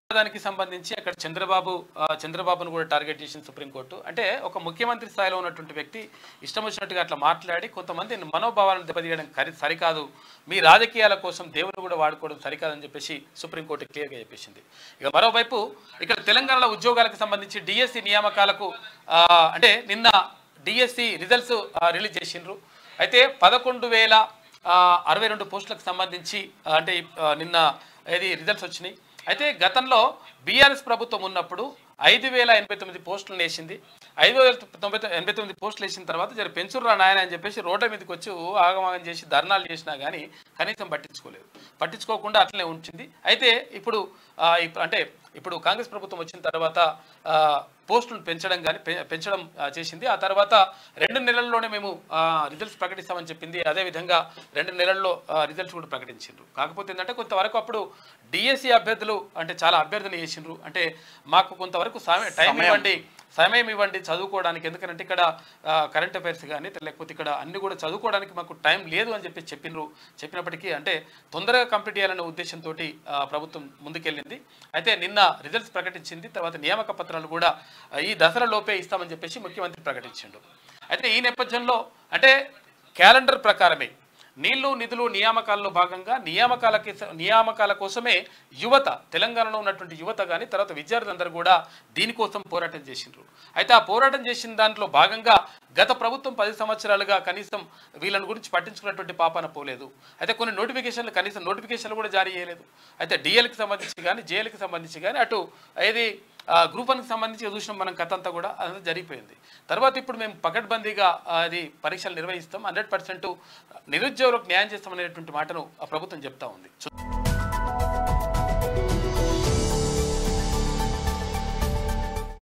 దానికి సంబంధించి అక్కడ చంద్రబాబు ఆ, చంద్రబాబును కూడా టార్గెట్ చేసింది సుప్రీంకోర్టు అంటే ఒక ముఖ్యమంత్రి స్థాయిలో ఉన్నటువంటి వ్యక్తి ఇష్టం వచ్చినట్టుగా అట్లా మాట్లాడి కొంతమంది మనోభావాలను దెబ్బతీయడం కరి సరికాదు మీ రాజకీయాల కోసం దేవుని కూడా వాడుకోవడం సరికాదని చెప్పేసి సుప్రీంకోర్టు క్లియర్గా చెప్పేసింది ఇక మరోవైపు ఇక్కడ తెలంగాణలో ఉద్యోగాలకు సంబంధించి డిఎస్సి నియామకాలకు ఆ, అంటే నిన్న డిఎస్సి రిజల్ట్స్ రిలీజ్ చేసిండ్రు అయితే పదకొండు వేల ఆ, అరవై రెండు పోస్టులకు సంబంధించి ఆ, అంటే ఆ, నిన్న ఏది రిజల్ట్స్ వచ్చినాయి అయితే గతంలో బీఆర్ఎస్ ప్రభుత్వం ఉన్నప్పుడు ఐదు వేల ఎనభై తొమ్మిది పోస్టులు వేసింది ఐదు వేల తొంభై తొ- ఎనభై తొమ్మిది పోస్టులు వేసిన తర్వాత జర పెంచుర్రా నాయన అని చెప్పేసి రోడ్ల మీదకి వచ్చి ఆగమాగం చేసి ధర్నాలు చేసినా కానీ కనీసం పట్టించుకోలేదు పట్టించుకోకుండా అట్లనే ఉంచింది అయితే ఇప్పుడు ఆ, ఇప్- అంటే ఇప్పుడు కాంగ్రెస్ ప్రభుత్వం వచ్చిన తర్వాత ఆ, పోస్టులను పెంచడం కానీ పె- పెంచడం ఆ, చేసింది ఆ తర్వాత రెండు నెలల్లోనే మేము ఆ, రిజల్ట్స్ ప్రకటిస్తామని చెప్పింది అదేవిధంగా రెండు నెలల్లో ఆ, రిజల్ట్స్ కూడా ప్రకటించిండ్రు కాకపోతే ఏంటంటే కొంతవరకు అప్పుడు డిఎస్సి అభ్యర్థులు అంటే చాలా అభ్యర్థులు చేసిండ్రు అంటే మాకు కొంతవరకు సమయం టైం ఇవ్వండి సమయం ఇవ్వండి చదువుకోవడానికి ఎందుకంటే ఇక్కడ ఆ, కరెంట్ అఫైర్స్ కానీ లేకపోతే ఇక్కడ అన్ని కూడా చదువుకోవడానికి మాకు టైం లేదు అని చెప్పి చెప్పినరు చెప్పినప్పటికీ అంటే తొందరగా కంప్లీట్ చేయాలనే ఉద్దేశంతో ప్రభుత్వం ముందుకెళ్ళింది అయితే నిన్న రిజల్ట్స్ ప్రకటించింది తర్వాత నియామక పత్రాలు కూడా ఆ, ఈ దసరా లోపే ఇస్తామని చెప్పేసి ముఖ్యమంత్రి ప్రకటించిండు అయితే ఈ నేపథ్యంలో అంటే క్యాలెండర్ ప్రకారమే నీళ్లు నిధులు నియామకాల్లో భాగంగా నియామకాలకి నియామకాల కోసమే యువత తెలంగాణలో ఉన్నటువంటి యువత కానీ తర్వాత విద్యార్థులందరూ కూడా దీనికోసం పోరాటం చేసిండ్రు అయితే ఆ పోరాటం చేసిన దాంట్లో భాగంగా గత ప్రభుత్వం పది సంవత్సరాలుగా కనీసం వీళ్ళని గురించి పట్టించుకున్నటువంటి పాపాన పోలేదు అయితే కొన్ని నోటిఫికేషన్లు కనీసం నోటిఫికేషన్లు కూడా జారీ చేయలేదు అయితే డిఎల్కి సంబంధించి కానీ జేఎల్కి సంబంధించి కానీ అటు ఏది ఆ, గ్రూప్ వన్కి సంబంధించి చూసినాం మనం కథ అంతా కూడా అదంతా జరిగిపోయింది తర్వాత ఇప్పుడు మేము పకడ్బందీగా ఆ, అది పరీక్షలు నిర్వహిస్తాం హండ్రెడ్ పర్సెంట్ నిరుద్యోగులకు న్యాయం చేస్తామనేటువంటి మాటను ఆ ప్రభుత్వం చెప్తా ఉంది